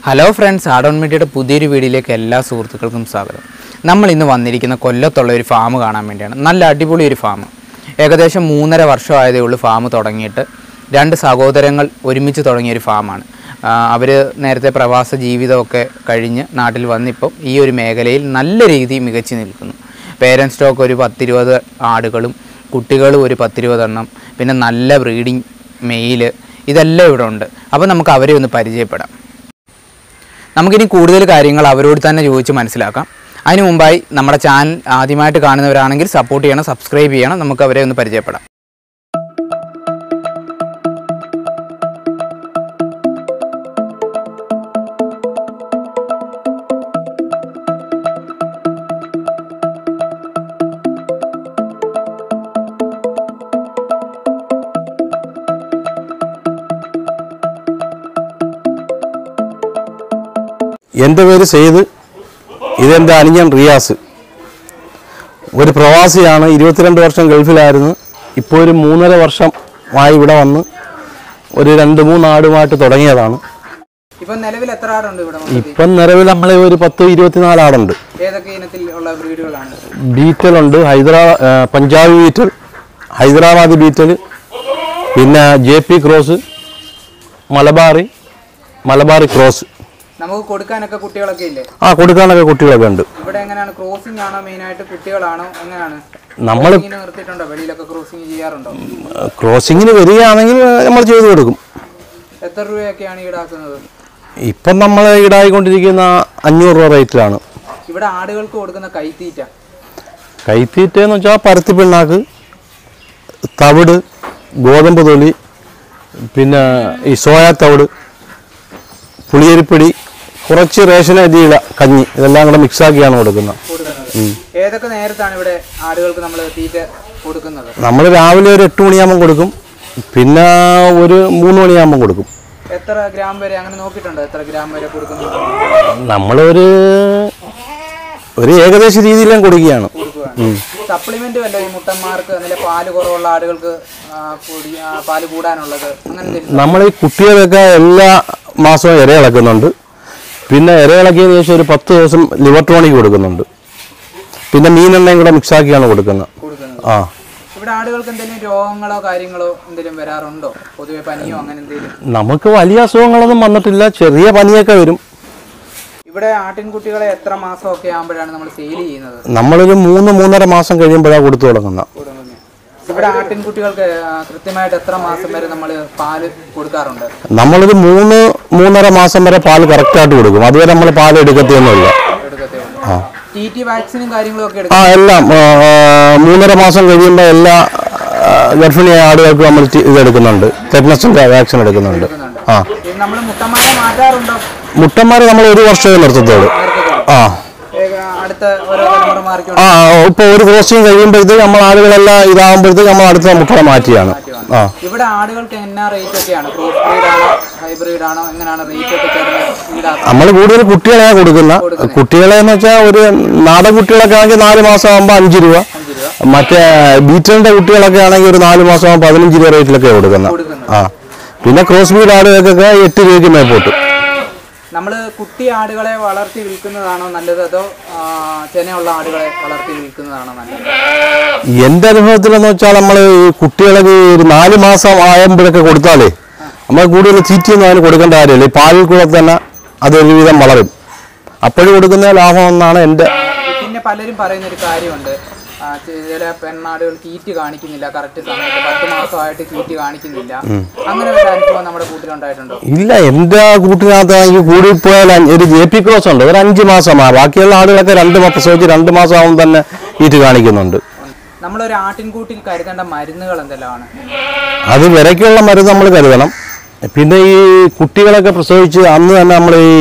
Hello friends add-on മീഡിയയുടെ പുതിയൊരു വീഡിയോയിലേക്ക് എല്ലാ സുഹൃത്തുക്കൾക്കും സ്വാഗതം നമ്മൾ ഇന്ന് വന്നിരിക്കുന്ന കൊല്ലത്തുള്ള ഒരു ഫാം കാണാൻ വേണ്ടിയാണ് നല്ല അടിപൊളി ഒരു ഫാം ഏകദേശം മൂന്നര വർഷമായതേ ഉള്ളൂ ഫാം തുടങ്ങിയിട്ട് രണ്ട് സഹോദരങ്ങൾ ഒരുമിച്ച് തുടങ്ങിയ ഒരു ഫാമാണ് അവർ നേരത്തെ പ്രവാസ ജീവിതമൊക്കെ കഴിഞ്ഞ് നാട്ടിൽ വന്നിപ്പം ഈ ഒരു മേഖലയിൽ നല്ല രീതിയിൽ മികച്ചു നിൽക്കുന്നു പേരൻറ് സ്റ്റോക്ക് ഒരു പത്തിരുപത് ആടുകളും കുട്ടികളും ഒരു പത്തിരുപതെണ്ണം പിന്നെ നല്ല ബ്രീഡിങ് മെയില് ഇതെല്ലാം ഇവിടെ ഉണ്ട് അപ്പോൾ നമുക്ക് അവരെ ഒന്ന് പരിചയപ്പെടാം നമുക്കിനി കൂടുതൽ കാര്യങ്ങൾ അവരോട് തന്നെ ചോദിച്ച് മനസ്സിലാക്കാം അതിനു മുമ്പായി നമ്മുടെ ചാനൽ ആദ്യമായിട്ട് കാണുന്നവരാണെങ്കിൽ സപ്പോർട്ട് ചെയ്യണം സബ്സ്ക്രൈബ് ചെയ്യണം നമുക്ക് അവരെ ഒന്ന് പരിചയപ്പെടാം എൻ്റെ പേര് സെയ്ദ് ഇതെൻ്റെ അനിയൻ റിയാസ് ഒരു പ്രവാസിയാണ് ഇരുപത്തിരണ്ട് വർഷം ഗൾഫിലായിരുന്നു ഇപ്പോൾ ഒരു മൂന്നര വർഷമായി ഇവിടെ വന്ന് ഒരു രണ്ട് മൂന്ന് ആടുമായിട്ട് തുടങ്ങിയതാണ് ഇപ്പം നിലവിൽ എത്ര ആടുണ്ട് ഇവിടെ ഇപ്പം നിലവിൽ നമ്മളെ ഒരു പത്ത് ഇരുപത്തിനാല് ആടുണ്ട് ഏതൊക്കെ ഇനത്തിൽ ഉള്ള ബ്രീഡുകളാണ് ബീറ്റലുണ്ട് ഹൈദരാ ആ, പഞ്ചാബി ബീറ്റൽ ഹൈദരാബാദി ബീറ്റൽ പിന്നെ J P cross Malabari Malabari cross നമുക്ക് കൊടുക്കാനൊക്കെ കുട്ടികളൊക്കെ ഇല്ലേ ആ കൊടുക്കാനൊക്കെ കുട്ടികളൊക്കെ ഉണ്ട് ഇവിടെ എങ്ങനെയാണ് ക്രോസിംഗ് ആണോ മെയിനായിട്ട് കുട്ടികളാണോ എങ്ങനെയാണ് നമ്മൾ ഇങ്ങനെ നിർത്തിയിട്ടുണ്ടോ വെളിയിലൊക്കെ ക്രോസിംഗ് ചെയ്യാറുണ്ടോ ക്രോസിങ്ങിന് വരികയാണെങ്കിൽ നമ്മൾ ചെയ്തു കൊടുക്കും എത്ര രൂപയൊക്കെയാണ് ഈടാക്കുന്നത് ഇപ്പം നമ്മൾ ഈടായിക്കൊണ്ടിരിക്കുന്ന അഞ്ഞൂറ് രൂപ റേറ്റിലാണ് ഇവിടെ ആടുകൾക്ക് കൊടുക്കുന്ന കൈത്തീറ്റ കൈത്തീറ്റ എന്ന് വെച്ചാൽ പരുത്തി പിണ്ണാക്ക് തവിട് ഗോതമ്പ് തൊലി പിന്നെ ഈ സോയാ തവിട് പുളിയരിപ്പൊടി കുറച്ച് റേഷൻ അരിയില കഞ്ഞി ഇതെല്ലാം കൂടെ മിക്സാക്കിയാണ് കൊടുക്കുന്നത് കൊടുക്കുന്നത് ഏതൊക്കെ നേരത്താണ് ഇവിടെ ആടുകൾക്ക് നമ്മൾ തീറ്റ കൊടുക്കുന്നത് നമ്മൾ രാവിലെ ഒരു എട്ട് മണിയാകുമ്പം കൊടുക്കും പിന്നെ ഒരു മൂന്ന് മണിയാകുമ്പം കൊടുക്കും എത്ര ഗ്രാം വരെ അങ്ങനെ നോക്കിയിട്ടുണ്ടോ എത്ര ഗ്രാം വരെ കൊടുക്കുന്നു നമ്മളൊരു ഒരു ഏകദേശ രീതിയിലും കൊടുക്കുകയാണ് സപ്ലിമെന്റ് വല്ല ഈ മുട്ടന്മാർക്ക് അതിലെ പാല് കുറവുള്ള ആടുകൾക്ക് ആ, കൂടി ആ, പാല് കൂടാനുള്ളത് അങ്ങനെ എന്തെങ്കിലും നമ്മൾ ഈ കുട്ടികളൊക്കെ എല്ലാ മാസവും ഇര ഇളക്കുന്നുണ്ട് പിന്നെ ഇര ഇളക്കിയതിന് ശേഷം ഒരു പത്ത് ദിവസം ലിവർ ടോണിക് കൊടുക്കുന്നുണ്ട് പിന്നെ മീനെണ്ണയും കൂടെ മിക്സാക്കിയാണ് കൊടുക്കുന്നത് കൊടുക്കുന്നത് ആ ഇവിടെ ആടുകൾക്ക് എന്തെങ്കിലും രോഗങ്ങളോ കാര്യങ്ങളോ എന്തെങ്കിലും വരാറുണ്ടോ പൊതുവെ പനിയോ അങ്ങനെ എന്തെങ്കിലും നമുക്ക് വലിയ അസുഖങ്ങളൊന്നും വന്നിട്ടില്ല ചെറിയ പനിയൊക്കെ വരും ഇവിടെ ആട്ടിൻകുട്ടികളെ എത്ര മാസമൊക്കെ ആകുമ്പോഴാണ് നമ്മൾ സെയിൽ ചെയ്യുന്നത് നമ്മളൊരു മൂന്ന് മൂന്നര മാസം കഴിയുമ്പോഴാണ് കൊടുത്തു തുടങ്ങുന്നത് കൊടുക്കുന്നത് ഇവിടെ ആട്ടിൻകുട്ടികൾക്ക് ആ, കൃത്യമായിട്ട് എത്ര മാസം വരെ നമ്മൾ പാല് കൊടുക്കാറുണ്ട് നമ്മളൊരു മൂന്ന് മൂന്നര മാസം വരെ പാൽ കറക്റ്റായിട്ട് കൊടുക്കും അതുവരെ നമ്മൾ പാൽ എടുക്കത്തൊന്നുമില്ല എടുക്കത്തേ ഉള്ളൂ ആ ടി ടി വാക്സിനും കാര്യങ്ങളും ഒക്കെ എടുക്കും ആ എല്ലാം ആ, ആ, മൂന്നര മാസം കഴിയുമ്പോൾ എല്ലാ ആ, ഗർഭിണിയായ ആടുകൾക്കും നമ്മൾ ടി- ഇത് എടുക്കുന്നുണ്ട് ടെറ്റനസിൻ്റെ വാക്സിൻ എടുക്കുന്നുണ്ട് ആ ഇത് നമ്മൾ മുട്ടന്മാരെ മാറ്റാറുണ്ടോ മുട്ടന്മാരെ നമ്മൾ ഒരു വർഷമേ നിർത്തത്തുള്ളൂ ആ ഏക അടുത്ത ഓരോ തലമുറ മാറിക്കൊണ്ട് ആ ഇപ്പോൾ ഒരു ക്രോസിങ് കഴിയുമ്പോഴത്തേക്ക് നമ്മൾ ആടുകളെല്ലാം ഇതാകുമ്പോഴത്തേക്ക് നമ്മൾ അടുത്ത മുട്ട മാറ്റിയാണ് ആ ഇവിടെ ആടുകൾക്ക് എന്നാ റേറ്റ് ഒക്കെയാണ് ക്രോസ് ബ്രീഡ് ആണോ ഹൈബ്രിഡ് ആണോ എങ്ങനെയാണ് റേറ്റ് ഒക്കെ ചേർന്ന് ഈടാക്കുന്നത് നമ്മൾ കൂടുതൽ കുട്ടികളെ കൊടുക്കുന്ന കുട്ടികളെ എന്ന് വെച്ചാൽ ഒരു നാടൻ കുട്ടികളൊക്കെ ആണെങ്കിൽ നാല് മാസം ആകുമ്പോൾ അഞ്ച് രൂപ മറ്റേ ബീറ്റലിന്റെ കുട്ടികളൊക്കെ ആണെങ്കിൽ ഒരു നാല് മാസം ആകുമ്പോൾ പതിനഞ്ച് രൂപ റേറ്റിലൊക്കെ കൊടുക്കുന്നത് കൊടുക്കുന്നത് ആ പിന്നെ ക്രോസ് ബീഡ് ആടുകൾക്കൊക്കെ എട്ട് രൂപയ്ക്ക് മേപ്പോട്ട് നമ്മൾ കുട്ടി ആടുകളെ വളർത്തി വിൽക്കുന്നതാണോ നല്ലത് അതോ ആ, ചെനയുള്ള ആടുകളെ വളർത്തി വിൽക്കുന്നതാണോ നല്ലത് എൻ്റെ അനുഭവത്തിലെന്ന് വെച്ചാൽ നമ്മൾ ഈ കുട്ടികളൊക്കെ ഒരു നാല് മാസം ആകുമ്പോഴൊക്കെ കൊടുത്താലേ നമ്മൾ കൂടുതൽ തീറ്റയൊന്നും അതിന് കൊടുക്കേണ്ട കാര്യമില്ല ഈ പാലിൽ കൂടെ തന്നെ അത് ഒരുവിധം വളരും അപ്പോഴും കൊടുക്കുന്ന ലാഭം എന്നാണ് എൻ്റെ പിന്നെ പലരും പറയുന്ന ഒരു കാര്യമുണ്ട് ആ, ചില പെണ്ണാടുകൾ തീറ്റ് കാണിക്കുന്നില്ല കറക്റ്റ് സമയത്ത് പത്ത് മാസമായിട്ട് തീറ്റ് കാണിക്കുന്നില്ല അങ്ങനെ ഒരു അനുഭവം നമ്മുടെ കൂട്ടിലുണ്ടായിട്ടുണ്ടോ ഇല്ല എൻ്റെ കൂട്ടിനകത്താണെങ്കിൽ കൂടിപ്പോയാൽ അഞ്ച്- ഒരു ജെ പി ക്രോസ് ഉണ്ട് ഒരു അഞ്ച് മാസമാണ് ബാക്കിയുള്ള ആളുകളൊക്കെ രണ്ട് മാസം പ്രസവിച്ച് രണ്ട് മാസം ആകുമ്പോൾ തന്നെ ഈറ്റ് കാണിക്കുന്നുണ്ട് നമ്മളൊരു ആട്ടിൻകൂട്ടിൽ കരുതേണ്ട മരുന്നുകൾ എന്തെല്ലാമാണ് അത് വിരയ്ക്കുള്ള മരുന്ന് നമ്മൾ കരുതണം പിന്നെ ഈ കുട്ടികളൊക്കെ പ്രസവിച്ച് അന്ന് തന്നെ നമ്മൾ ഈ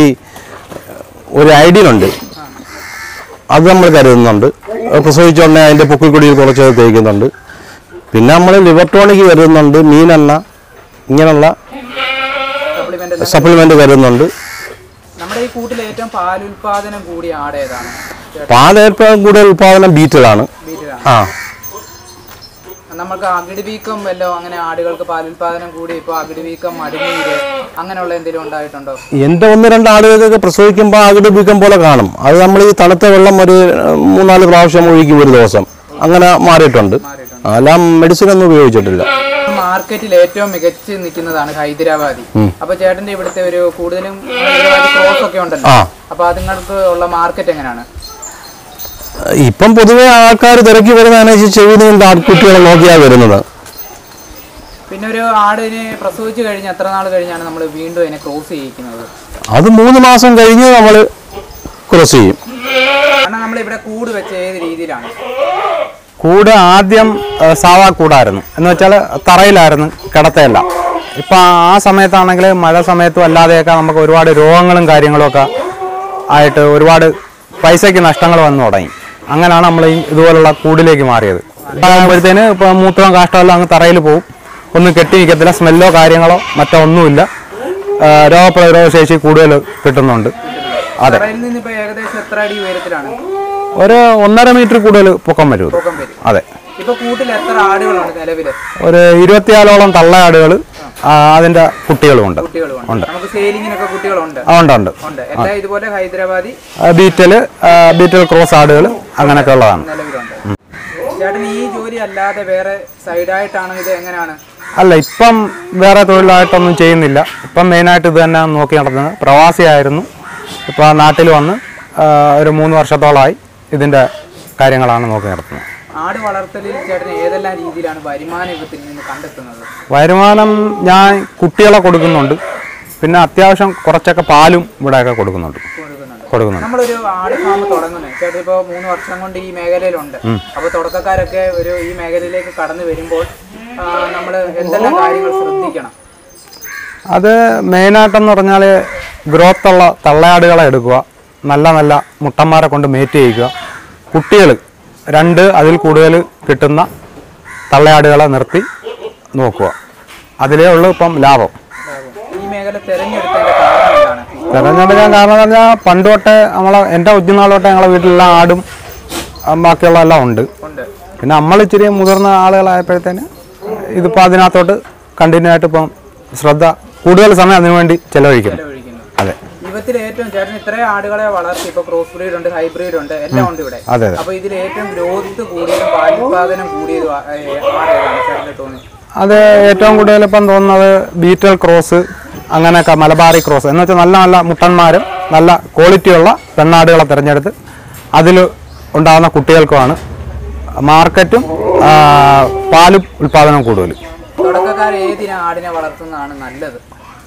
ഒരു ഐഡിയനുണ്ട് അത് നമ്മൾ കരുതുന്നുണ്ട് അത് പ്രസവിച്ച ഉടനെ അതിൻ്റെ പൊക്കിക്കൊടിയിൽ കുറച്ച് തേക്കുന്നുണ്ട് പിന്നെ നമ്മൾ ലിവർ ടോണിക് കരുതുന്നുണ്ട് മീനെണ്ണ ഇങ്ങനെയുള്ള സപ്ലിമെന്റ് സപ്ലിമെൻ്റ് കരുതുന്നുണ്ട് നമ്മുടെ ഈ കൂട്ടിൽ ഏറ്റവും പാലുൽപാദനം കൂടിയ ആട് ഏതാണ് പാൽ ഏറ്റവും കൂടുതൽ ഉൽപ്പാദനം ബീറ്റലാണ് ബീറ്റിലാണ് ആ നമുക്ക് അകിട് വീക്കം വല്ലോ അങ്ങനെ ആടുകൾക്ക് പാലുൽപാദനം കൂടി ഇപ്പോൾ അകിട് വീക്കം മടിനീര് അങ്ങനെയുള്ള എന്തെങ്കിലും ഉണ്ടായിട്ടുണ്ടോ എൻ്റെ ഒന്ന് രണ്ട് ആടുകൾക്കൊക്കെ പ്രസവിക്കുമ്പോൾ അകിട് ബീക്കം പോലെ കാണും അത് നമ്മൾ ഈ തണുത്ത വെള്ളം ഒരു ഏഹ്, മൂന്നാല് പ്രാവശ്യം ഒഴിക്കും ഒരു ദിവസം അങ്ങനെ മാറിയിട്ടുണ്ട് എല്ലാം മെഡിസിൻ ഒന്നും ഉപയോഗിച്ചിട്ടില്ല മാർക്കറ്റിൽ ഏറ്റവും മികച്ച് നിൽക്കുന്നതാണ് ഹൈദരാബാദി അപ്പൊ ചേട്ടന്റെ ഇവിടുത്തെ ഒരു കൂടുതലും ഹൈദരാബാദി ക്രോസ് ഒക്കെ ഉണ്ടല്ലോ ആ അപ്പൊ അതുങ്ങൾക്ക് ഉള്ള മാർക്കറ്റ് എങ്ങനെയാണ് ഇപ്പം പൊതുവെ ആൾക്കാർ തിരക്കി വരുന്നതനുസരിച്ച് ചെവി നീണ്ട ആൺകുട്ടികളെ നോക്കിയാണ് വരുന്നത് പിന്നെ ഒരു ആടിനെ പ്രസവിച്ചു കഴിഞ്ഞ് എത്ര നാൾ കഴിഞ്ഞാണ് നമ്മൾ വീണ്ടും അതിനെ ക്രോസ് ചെയ്യിക്കുന്നത് അത് മൂന്ന് മാസം കഴിഞ്ഞ് നമ്മൾ ക്രോസ് ചെയ്യും കാരണം നമ്മൾ ഇവിടെ കൂട് വെച്ച ഏത് രീതിയിലാണ് കൂട് ആദ്യം ആ, സാധാ കൂടായിരുന്നു എന്ന് വെച്ചാൽ തറയിലായിരുന്നു കിടത്തയല്ല ഇപ്പം ആ സമയത്താണെങ്കിൽ മഴ സമയത്തും അല്ലാതെയൊക്കെ നമുക്ക് ഒരുപാട് രോഗങ്ങളും കാര്യങ്ങളും ഒക്കെ ആയിട്ട് ഒരുപാട് പൈസയ്ക്ക് നഷ്ടങ്ങൾ വന്നു തുടങ്ങി അങ്ങനെയാണ് നമ്മൾ ഈ ഇതുപോലുള്ള കൂടിലേക്ക് മാറിയത് ആകുമ്പോഴത്തേന് ഇപ്പോൾ മൂത്രവും കാഷ്ടമെല്ലാം അങ്ങ് തറയിൽ പോകും ഒന്നും കെട്ടി നിൽക്കത്തില്ല സ്മെല്ലോ കാര്യങ്ങളോ മറ്റോ ഒന്നുമില്ല ആ, രോഗപ്രതിരോധ ശേഷി കൂടുതൽ കിട്ടുന്നുണ്ട് അതെ കടയിൽ നിന്ന് ഇപ്പൊ ഏകദേശം എത്ര അടി ഉയരത്തിലാണ് ഒരു ഒന്നര മീറ്റർ കൂടുതൽ പൊക്കം വരും ഇത്. പൊക്കം വരും അതെ ഇപ്പൊ കൂട്ടിൽ എത്ര ആടുകളുണ്ട് നിലവില് ഒരു ഇരുപത്തിയാലോളം തള്ളയാടുകൾ അതിന്റെ കുട്ടികളുമുണ്ട് കുട്ടികളുണ്ട് നമുക്ക് സെയിലിങ്ങിനൊക്കെ കുട്ടികളുണ്ട് ആ, ഉണ്ട് ഉണ്ട് ഉണ്ട് എല്ലാം ഇതുപോലെ ഹൈദരാബാദി ആ, ബീറ്റല് ആ, ബീറ്റൽ ക്രോസ് ആടുകൾ അങ്ങനെയൊക്കെ ഉള്ളതാണ് നിലവിലുണ്ട് ചേട്ടൻ ഈ ജോലി അല്ലാതെ വേറെ സൈഡായിട്ടാണ് ഇത് എങ്ങനെയാണ് അല്ല ഇപ്പം വേറെ തൊഴിലായിട്ടൊന്നും ചെയ്യുന്നില്ല ഇപ്പം മെയിനായിട്ട് ഇത് തന്നെ നോക്കി നടത്തുന്നത് പ്രവാസിയായിരുന്നു ഇപ്പോൾ നാട്ടിൽ വന്ന് ആ, ഒരു മൂന്ന് വർഷത്തോളമായി ഇതിൻ്റെ കാര്യങ്ങളാണ് നോക്കി നടത്തുന്നത് ആട് വളർത്തലിൽ ചേട്ടൻ ഏതെല്ലാം രീതിയിലാണ് വരുമാനം ഇവത്തിൽ നിന്ന് കണ്ടെത്തുന്നത് വരുമാനം ഞാൻ കുട്ടികളെ കൊടുക്കുന്നുണ്ട് പിന്നെ അത്യാവശ്യം കുറച്ചൊക്കെ പാലും ഇവിടെയൊക്കെ കൊടുക്കുന്നുണ്ട് കൊടുക്കുന്നുണ്ട് കൊടുക്കുന്നുണ്ട് നമ്മളൊരു ആട് ഫാം തുടങ്ങുന്നത് ചേട്ടൻ ഇപ്പോൾ മൂന്ന് വർഷം കൊണ്ട് ഈ മേഖലയിലുണ്ട് അപ്പോൾ തുടക്കക്കാരൊക്കെ ഒരു ഈ മേഖലയിലേക്ക് കടന്നു വരുമ്പോൾ നമ്മൾ എന്തെല്ലാം കാര്യങ്ങൾ ശ്രദ്ധിക്കണം അത് മെയിനായിട്ടെന്ന് പറഞ്ഞാൽ ഗ്രോത്തുള്ള തള്ളയാടുകളെ എടുക്കുക നല്ല നല്ല മുട്ടന്മാരെ കൊണ്ട് മേറ്റ് ചെയ്യിക്കുക കുട്ടികൾ രണ്ട് അതിൽ കൂടുതൽ കിട്ടുന്ന തള്ളയാടുകളെ നിർത്തി നോക്കുക അതിലേ ഉള്ളൂ ഇപ്പം ലാഭം ഈ മേഖല തിരഞ്ഞെടുത്തതിന്റെ കാരണം എന്താണ് തിരഞ്ഞെടുക്കാൻ കാരണം എന്ന് പറഞ്ഞാൽ പണ്ട് തൊട്ടേ നമ്മളെ എൻ്റെ ഒജ്ജുനാൾ തൊട്ടേ ഞങ്ങളെ വീട്ടിലെല്ലാം ആടും ആ, ബാക്കിയുള്ള എല്ലാം ഉണ്ട് ഉണ്ട് പിന്നെ നമ്മൾ ഇച്ചിരി മുതിർന്ന ആളുകളായപ്പോഴത്തേന് ഇതിപ്പോൾ അതിനകത്തോട്ട് കണ്ടിന്യൂ ആയിട്ട് ഇപ്പം ശ്രദ്ധ കൂടുതൽ സമയം അതിനുവേണ്ടി ചെലവഴിക്കുന്നു ഒഴിക്കുന്നു അതെ ഇവത്തിൽ ഏറ്റവും ചേട്ടൻ ഇത്രയും ആടുകളെ വളർത്തി ഇപ്പൊ ക്രോസ് ബ്രീഡ് ഉണ്ട് ഹൈബ്രിഡ് ഉണ്ട് എല്ലാം ഉണ്ട് ഇവിടെ അതെ അതെ അപ്പൊ ഇതിൽ ഏറ്റവും ഗ്രോത്ത് കൂടിയതും പാലുത്പാദനം കൂടിയതും ആ- ഏ, ആടേതാണ് ചേട്ടന് തോന്നി അത് ഏറ്റവും കൂടുതൽ ഇപ്പം തോന്നുന്നത് ബീറ്റൽ ക്രോസ് അങ്ങനെയൊക്കെ മലബാറി ക്രോസ് എന്ന് വെച്ചാൽ നല്ല നല്ല മുട്ടന്മാരും നല്ല ക്വാളിറ്റിയുള്ള പെണ്ണാടുകളെ തിരഞ്ഞെടുത്ത് അതിൽ ഉണ്ടാകുന്ന കുട്ടികൾക്കുമാണ് മാർക്കറ്റും ആ, പാലും ഉൽപ്പാദനം കൂടുതൽ തുടക്കക്കാർ ഏതിനാ ആടിനെ വളർത്തുന്നതാണ് നല്ലത്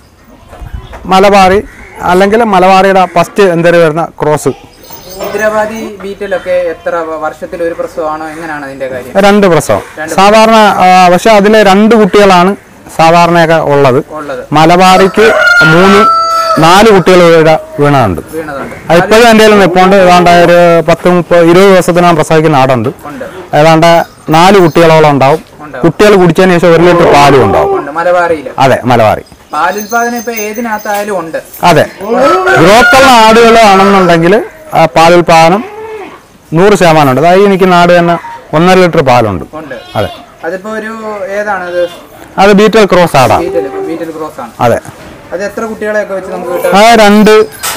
മലബാറി അല്ലെങ്കിൽ മലബാറിയുടെ ഫസ്റ്റ് എന്തൊരു വരുന്ന ക്രോസ് ഹൈദരാബാദി ബീറ്റിലൊക്കെ എത്ര വ- വർഷത്തിൽ ഒരു പ്രസവമാണോ എങ്ങനെയാണ് അതിന്റെ കാര്യം രണ്ട് പ്രസവം സാധാരണ ആ, പക്ഷെ അതിൽ രണ്ട് കുട്ടികളാണ് സാധാരണയൊക്കെ ഉള്ളത് ഉള്ളത് മലബാറിക്ക് മൂന്ന് നാല് കുട്ടികൾ വീഴ വീണതുണ്ട് വീണതുണ്ട് അത് ഇപ്പോഴും എൻ്റെ കയ്യിൽ നിൽപ്പുണ്ട് ഏതാണ്ട് ഒരു പത്ത് മുപ്പത് ഇരുപത് ദിവസത്തിനകം പ്രസവിക്കുന്ന ആടുണ്ട് ഉണ്ട് ഏതാണ്ട് നാല് കുട്ടികളോളം ഉണ്ടാവും ഉണ്ടാവും. കുട്ടികൾ കുടിച്ചതിന് ശേഷം ഒരു ലിറ്റർ പാലും ഉണ്ടാവും ഉണ്ട് മലബാറിയില് അതെ മലബാറി പാലുൽപാദനം ഇപ്പൊ ഏതിനകത്തായാലും ഉണ്ട് അതെ ഗ്രോത്തുള്ള ആടുകൾ ആണെന്നുണ്ടെങ്കിൽ ആ പാലുൽപാദനം നൂറ് ശതമാനം ഉണ്ട് അതായത് എനിക്ക് നാട് തന്നെ ഒന്നര ലിറ്റർ പാലുണ്ട് ഉണ്ട് അതെ അതിപ്പോ ഒരു ഏതാണത് അത് ബീറ്റൽ ക്രോസ് ആടാ ബീറ്റൽ ബീറ്റൽ ക്രോസ് ആണ് അതെ അത് എത്ര കുട്ടികളെയൊക്കെ വെച്ച് നമുക്ക് കിട്ടാം ആ രണ്ട്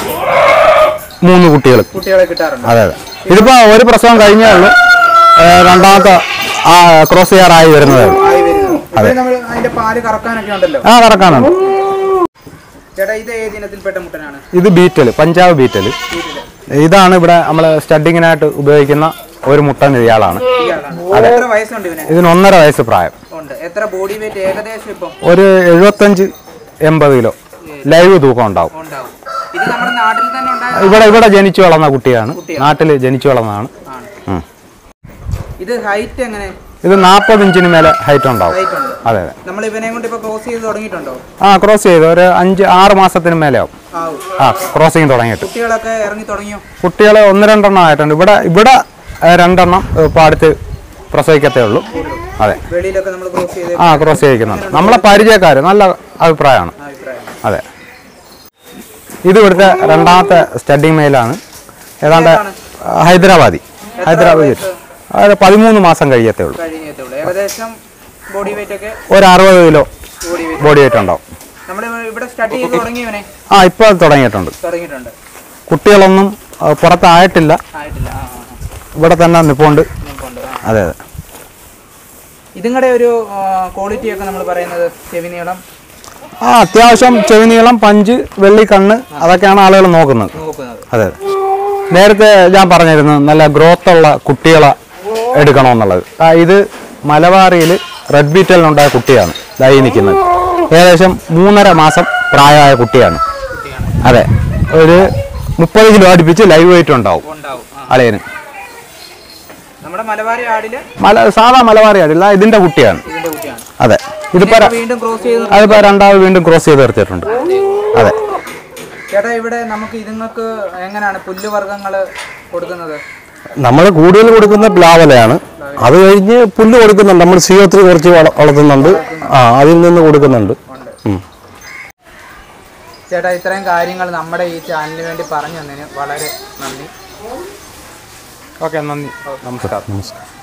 മൂന്ന് കുട്ടികൾ കുട്ടികളെ കിട്ടാറുണ്ട് അതെ അതെ ഇതിപ്പോ ഒരു പ്രസവം കഴിഞ്ഞേ ഉള്ളൂ ഏ, രണ്ടാമത്തെ ആ ക്രോസ് ചെയ്യാറായി വരുന്നതേ ഉള്ളൂ ആയി വരുന്നത് ഇപ്പൊ നമ്മൾ അതിന്റെ പാല് കറക്കാനൊക്കെ ഉണ്ടല്ലോ ആ കറക്കാനുണ്ട് ചേട്ടാ ഇത് ഏത് ഇനത്തിൽപ്പെട്ട മുട്ടനാണ് ഇത് ബീറ്റൽ പഞ്ചാബ് ബീറ്റൽ ബീറ്റല് ഇതാണ് ഇവിടെ നമ്മൾ സ്റ്റഡിങ്ങിനായിട്ട് ഉപയോഗിക്കുന്ന ഒരു മുട്ടൻ ഇയാളാണ് ഇയാളാണ് എത്ര വയസ്സുണ്ട് ഇവന് ഇതിന് ഒന്നര വയസ്സ് പ്രായം ഉണ്ട് എത്ര ബോഡി വെയിറ്റ് ഏകദേശം ഇപ്പം ഒരു എഴുപത്തഞ്ച് എൺപത് കിലോ ലൈവ് തൂക്കം ഉണ്ടാവും ഉണ്ടാവും ഇത് നമ്മുടെ നാട്ടിൽ തന്നെ ഉണ്ടായ ഇവിടെ ഇവിടെ ജനിച്ചു വളർന്ന കുട്ടിയാണ് നാട്ടിൽ ജനിച്ചു വളർന്നതാണ് ആണ് ഉം. ഇത് ഹൈറ്റ് എങ്ങനെ ഇത് നാൽപ്പത് ഇഞ്ചിന് മേലെ ഹൈറ്റ് ഉണ്ടാവും ഹൈറ്റ് ഉണ്ട് അതെ അതെ നമ്മൾ ഇവനെ കൊണ്ട് ഇപ്പൊ ക്രോസ് ചെയ്ത് തുടങ്ങിയിട്ടുണ്ടോ ആ ക്രോസ് ചെയ്തു ഒരു അഞ്ച് ആറ് മാസത്തിന് മേലെ ആവും ആവും ആ ക്രോസിങ് തുടങ്ങിയിട്ട് കുട്ടികളൊക്കെ ഇറങ്ങി തുടങ്ങിയോ കുട്ടികൾ ഒന്ന് രണ്ടെണ്ണം ആയിട്ടുണ്ട് ഇവിടെ ഇവിടെ ഏ, രണ്ടെണ്ണം ഇപ്പോൾ അടുത്ത് പ്രസവിക്കത്തേ ഉള്ളൂ അതെ വെളിയിലൊക്കെ നമ്മൾ ക്രോസ് ചെയ്ത് ആ ക്രോസ് ചെയ്യിക്കുന്നുണ്ട് നമ്മളെ പരിചയക്കാർ നല്ല അഭിപ്രായമാണ് അഭിപ്രായം അതെ ഇത് ഇവിടുത്തെ രണ്ടാമത്തെ സ്റ്റഡിങ് മെയിലാണ് ഏതാണ്ട് ഹൈദരാബാദി ഹൈദരാബാദ് അത് പതിമൂന്ന് മാസം കഴിയത്തേ ഉള്ളൂ കഴിഞ്ഞേ ഉള്ളൂ ഏകദേശം ബോഡി വെയിറ്റ് ഒക്കെ ഒരു അറുപത് kilo body weight body weight ഉണ്ടാവും നമ്മൾ ഇവിടെ സ്റ്റഡി ചെയ്ത് തുടങ്ങിയവനെ ആ ഇപ്പോൾ തുടങ്ങിയിട്ടുണ്ട് തുടങ്ങിയിട്ടുണ്ട് കുട്ടികളൊന്നും ആ, പുറത്തായിട്ടില്ല ആയിട്ടില്ല ആ ആ, ആ. ഇവിടെ തന്നെ നിൽപ്പുണ്ട് നിൽപ്പുണ്ട്. ആ. അതെ അതെ ഇതുങ്ങളുടെ ഒരു ക്വാളിറ്റി ഒക്കെ നമ്മൾ പറയുന്നത് ചെവി നീളം ആ അത്യാവശ്യം ചെവിനീളം പഞ്ച് വെള്ളിക്കണ്ണ് അതൊക്കെയാണ് ആളുകൾ നോക്കുന്നത് നോക്കുന്നത് അതെ അതെ. നേരത്തെ ഞാൻ പറഞ്ഞിരുന്നു നല്ല ഗ്രോത്ത് ഉള്ള കുട്ടികളെ എടുക്കണമെന്നുള്ളത് ആ ഇത് മലബാറിയിൽ റെഡ് ബീറ്റലിനുണ്ടായ കുട്ടിയാണ് ദായി നിൽക്കുന്നത് ഏകദേശം മൂന്നര മാസം പ്രായമായ കുട്ടിയാണ് അതെ ഒരു മുപ്പത് കിലോ അടുപ്പിച്ച് ലൈവ് വെയിറ്റ് ഉണ്ടാവും ഉണ്ടാവും ആ. അളിയന് നമ്മുടെ മലബാരി ആടില് മല സാധാ മലബാറി ആടില്ല ഇതിന്റെ കുട്ടിയാണ് ഇതിന്റെ കുട്ടിയാണ് അതെ ഇതിപ്പോ ര- വീണ്ടും ക്രോസ് ചെയ്ത് അതിപ്പോ രണ്ടാമത് വീണ്ടും ക്രോസ് ചെയ്ത് നിർത്തിയിട്ടുണ്ട് അതെ ചേട്ടാ ഇവിടെ നമുക്ക് ഇതുങ്ങൾക്ക് എങ്ങനെയാണ് പുല്ലുവർഗ്ഗങ്ങൾ കൊടുക്കുന്നത് നമ്മൾ കൂടുതൽ കൊടുക്കുന്ന പ്ലാവലയാണ് അത് കഴിഞ്ഞ് പുല്ല് കൊടുക്കുന്നുണ്ട് നമ്മൾ സിഒ ത്രീ കുറച്ച് വള- വളർത്തുന്നുണ്ട് ആ അതിൽ നിന്ന് കൊടുക്കുന്നുണ്ട് ഉം. ചേട്ടാ ഇത്രയും കാര്യങ്ങൾ നമ്മുടെ ഈ ചാനലിന് വേണ്ടി പറഞ്ഞു തന്നതിന് വളരെ നന്ദി ഓക്കെ നന്ദി നമസ്കാരം നമസ്കാരം